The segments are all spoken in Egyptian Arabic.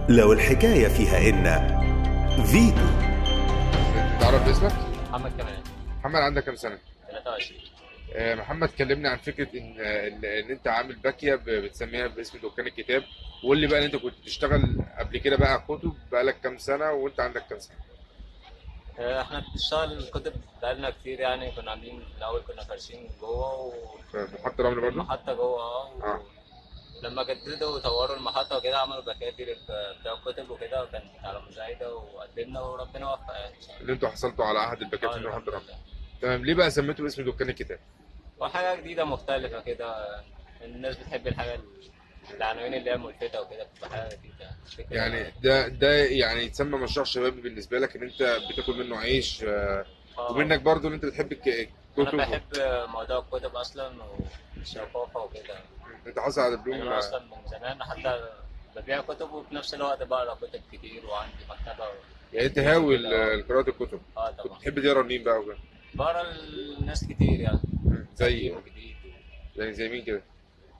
لو الحكاية فيها إن فيتو تعرف باسمك؟ محمد كمال محمد عندك كام سنة؟ 23 آه، محمد كلمنا عن فكرة إن إن, إن أنت عامل باكية ب- بتسميها باسم دكان الكتاب وقول لي بقى إن أنت كنت بتشتغل قبل كده بقى كتب بقالك كام سنة وأنت عندك كام سنة؟ آه، احنا بنشتغل الكتب بقالنا كتير يعني كنا عاملين الاول كنا فارشين جوه في محطة رمل برضه؟ والمحطه جوه اه و- آه. لما جددوا وطوروا المحطه وكده عملوا بكاتر بتاع الكتب وكده وكانت على مزايده وقدمنا وربنا وفق يعني اللي أنتوا حصلتوا على عهد الباكيت آه، في محطة الحمد رمل لله. تمام ليه بقى سميته باسم دكان الكتاب؟ وحاجه جديده مختلفه كده الناس بتحب الحاجه العناوين اللي هي ملفتة وكده بتبقى حاجه جديده فكرة- يعني ده ده يعني يتسمى مشروع شبابي بالنسبة لك إن أنت بتاكل منه عيش آه، آه. ومنك برضه إن أنت بتحب الك- انا الكتب بحب موضوع الكتب اصلا والثقافه وكده أنت حاصل على يعني دبلوم انا اصلا من زمان حتى ببيع كتب وفي نفس الوقت بقرا كتب كتير وعندي مكتبه يعني أنت هاوي ل- لقراءة الكتب اه كنت طبعا بتحب تقرا مين بقى وكده؟ بقرا الناس كتير يعني زي قديم وجديد يعني زي مين كده؟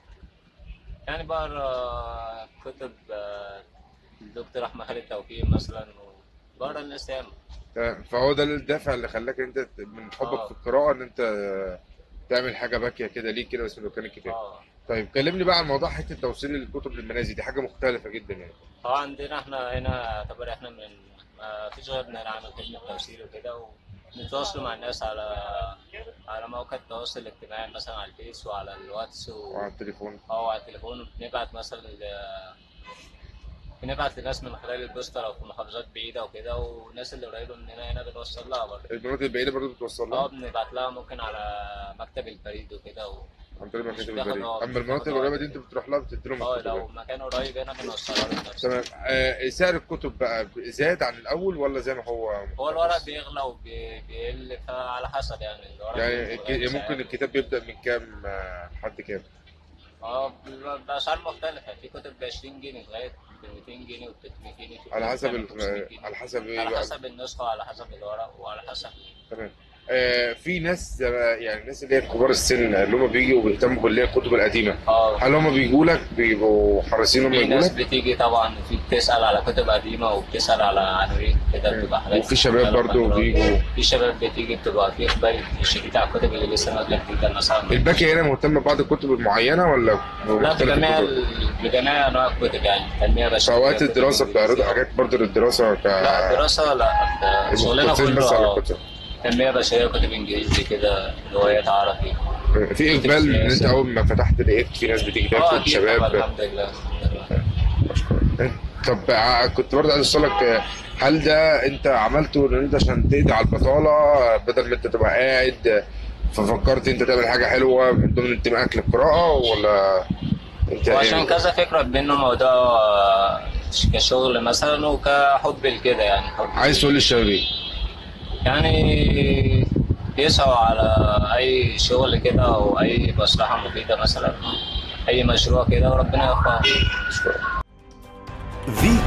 يعني بقرا كتب آه، الدكتور احمد خالد توفيق مثلا وبقرا الناس ياما تمام. فهو ده الدافع اللي خلاك انت ت- من حبك آه. في القراءه ان انت تعمل حاجه باكيه كده ليك كده اسمه دكان الكتاب اه طيب كلمني بقى عن موضوع حته توصيل الكتب للمنازل دي حاجه مختلفه جدا يعني اه عندنا احنا هنا يعتبر احنا من ما فيش غيرنا نعمل خدمة توصيل وكده ونتواصل مع الناس على على مواقع التواصل الاجتماعي مثلا على الفيس وعلى الواتس و... وعلى التليفون اه على التليفون بنبعت مثلا ل- بنبعت لناس من خلال البوسطة لو في محافظات بعيدة وكده والناس اللي قريبة مننا هنا بنوصل لها برضه المناطق البعيده برضه بتوصل اه لها بنبعت لها ممكن على مكتب البريد وكده و... عن طريق مش مكاتب بتاخد البريد اه، اما مش المناطق بتاخد القريبه اه. دي انت بتروح لها بتدي لهم اه الكتب لو يعني. مكان قريب هنا بنوصلها له بنفسنا تمام آه سعر الكتب بقى زاد عن الاول ولا زي ما هو هو الورق بيغلى وبيقل فعلى حسب يعني الورق يعني بيغلى الك- سعره. ممكن الكتاب بيبدا من كام آه، لحد كام اه ب- بأسعار مختلفة في كتب ب 20 جنيه لغاية ب 200 جنيه و 300 جنيه في على كتب حسب بتعمل 500 ال- جنيه. على حسب ايه على بقى حسب النسخة وعلى حسب الورق وعلى حسب تمام آه في ناس زي- يعني الناس اللي هي كبار السن اللي هم بيجوا وبيهتموا باللي هي الكتب القديمه اه هل هم بيجوا لك بيبقوا حريصين هم في يجوا ناس لك بتيجي طبعا في بتسأل على كتب قديمة وبتسأل على عناوين كده بتبقى حاجات وفي شباب برضو بيجوا. في شباب بتيجي بتبقى في إقبال الشريط على الكتب اللي لسه نازلة جديدة مثلا الباكي هنا مهتم ببعض الكتب المعينه ولا لا مختلف بجميع الكتب؟ ال- بجميع انواع الكتب يعني تنميه في بشريه اوقات كتب الدراسه بتعرضوا إنجليزي. حاجات برضه للدراسه ك لا دراسه لا ده شغلنا مختصين كله بس على آه، الكتب تنميه بشريه كتب انجليزي كده روايات عربي في اقبال ان انت اول ما فتحت لقيت في ناس بتيجي اه تاخد اكيد طبعا شباب الحمد لله طب ع- كنت برضه عايز اسالك آه، هل ده انت عملته ان انت عشان تقضي على البطاله آه، بدل ما انت تبقى قاعد آه، ففكرت انت تعمل حاجه حلوه من ضمن انتمائك للقراءه ولا انت وعشان ايه؟ كذا فكره بينه موضوع آه، كشغل مثلا وكحب لكده يعني حب عايز تقول للشباب ايه؟ يعني يسعوا على اي شغل كده او اي مصلحه مفيده مثلا اي مشروع كده وربنا يوفقهم شكرا فيتو